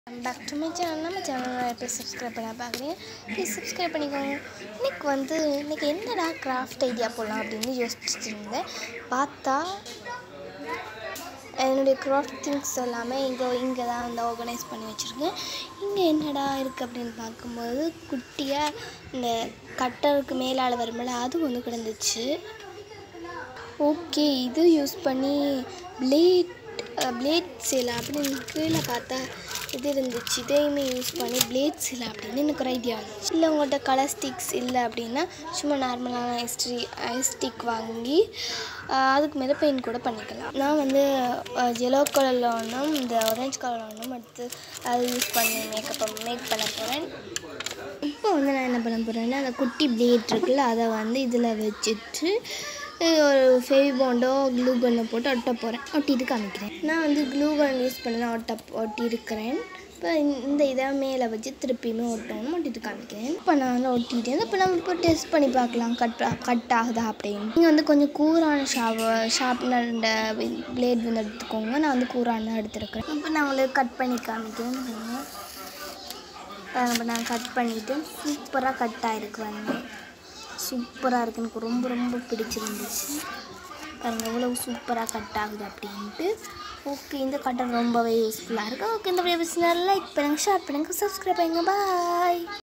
Back to my channel நம்ம சேனலில் எப்படி சப்ஸ்கிரைப் பண்ண பார்க்குறீங்க ப்ளீஸ் சப்ஸ்கிரைப் பண்ணிக்கோங்க இன்னைக்கு வந்து இன்னைக்கு என்னடா கிராஃப்ட் ஐடியா போடலாம் அப்படின்னு யோசிச்சுட்டு இருந்தேன் பார்த்தா என்னுடைய கிராஃப்ட் திங்ஸ் எல்லாமே இங்கே இங்கே தான் வந்து ஆர்கனைஸ் பண்ணி வச்சுருக்கேன் இங்கே என்னடா இருக்குது அப்படின்னு பார்க்கும்போது குட்டியாக இந்த கட்டருக்கு மேலால் வரும்ல அது ஒன்று கிடந்துச்சு ஓகே இது யூஸ் பண்ணி பிளேட் பிளேட் செய்யலாம் அப்படின்னு கீழே பார்த்தா இது இருந்துச்சு இதையுமே யூஸ் பண்ணி பிளேட் செய்யலாம் அப்படின்னு எனக்கு ஒரு ஐடியா வந்துச்சு இல்லை உங்கள்கிட்ட கலர் ஸ்டிக்ஸ் இல்லை அப்படின்னா சும்மா நார்மலான ஐஸ்ட்ரி ஐஸ் ஸ்டிக் வாங்கி அஹ், அதுக்கு மேலே பெயிண்ட் கூட பண்ணிக்கலாம் நான் வந்து எல்லோ கலரில் ஒன்றும் இந்த ஆரஞ்சு கலரில் ஒன்றும் எடுத்து அதை யூஸ் பண்ணி மேக்கப் மேக் பண்ண போகிறேன் இப்போ வந்து நான் என்ன பண்ண போகிறேன்னா அந்த குட்டி பிளேட் இருக்குல்ல அதை வந்து இதில் வச்சுட்டு அஹ், ஒரு ஃபெவிபாண்டோ க்ளூ கன்னை போட்டு ஒட்ட போகிறேன் ஒட்டிட்டு காமிக்கிறேன் நான் வந்து க்ளூ கன் யூஸ் பண்ணி நான் ஒட்ட ஒட்டி இருக்கிறேன் இப்போ இந்த இதை மேலே வச்சு திருப்பியுமே ஒட்டணும் ஒட்டிட்டு காமிக்கிறேன் இப்போ நான் வந்து ஒட்டிட்டேன் இப்போ நம்ம இப்போ டெஸ்ட் பண்ணி பார்க்கலாம் கட் கட் ஆகுதா அப்படின்னு நீங்கள் வந்து கொஞ்சம் கூரான ஷாவ ஷார்ப்னர் இந்த பிளேட் வந்து எடுத்துக்கோங்க நான் வந்து கூரான எடுத்துருக்கிறேன் இப்போ நான் உங்களுக்கு கட் பண்ணி காமிக்கிறேன் பாருங்க. இப்போ நான் கட் பண்ணிவிட்டு சூப்பராக கட் ஆகிருக்கு வந்து சூப்பராக இருக்குது எனக்கு ரொம்ப ரொம்ப பிடிச்சிருந்துச்சு பாருங்க எவ்வளோ சூப்பராக கட் ஆகுது அப்படின்ட்டு ஓகே இந்த கட்டர் ரொம்பவே யூஸ்ஃபுல்லாக இருக்குது ஓகே இந்த வீடியோ லைக் பண்ணுங்கள் ஷேர் பண்ணுங்கள் சப்ஸ்கிரைப் பண்ணுங்கள் பாய்